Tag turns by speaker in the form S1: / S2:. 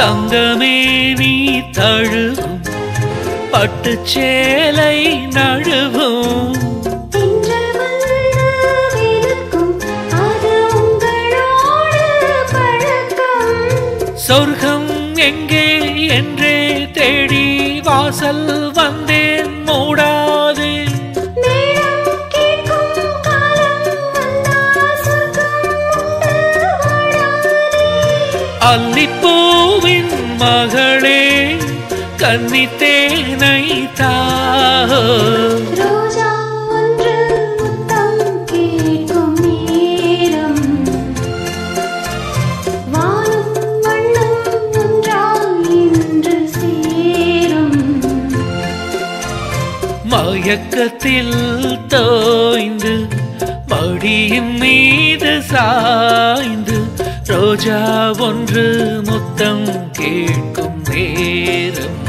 S1: தங்கமே நீ தழுவும் பட்டுச் சேலை நழுவும்
S2: தென்றல் வந்து விழுக்கும் அது உங்களோடு பழக்கம்
S1: சொர்க்கம் எங்கே என்றே தேடி வாசல் வந்தேன் மூடாதே
S2: மேளம் கேட்கும் காலம் வந்தால் சொர்க்கம் உண்டு வாழாதே
S1: அல்லிப்பூவின் மகளே கன்னித்தேனை தா
S2: ரோஜா ஒன்று முத்தம் கேட்கும் நேரம் வானும் மண்ணும் ஒன்றால் இன்று சேரும்
S1: மயக்கத்தில் தோய்ந்து மடியின் மீது சாய்ந்து ரோஜா ஒன்று முத்தம் கேட்கும் நேரம்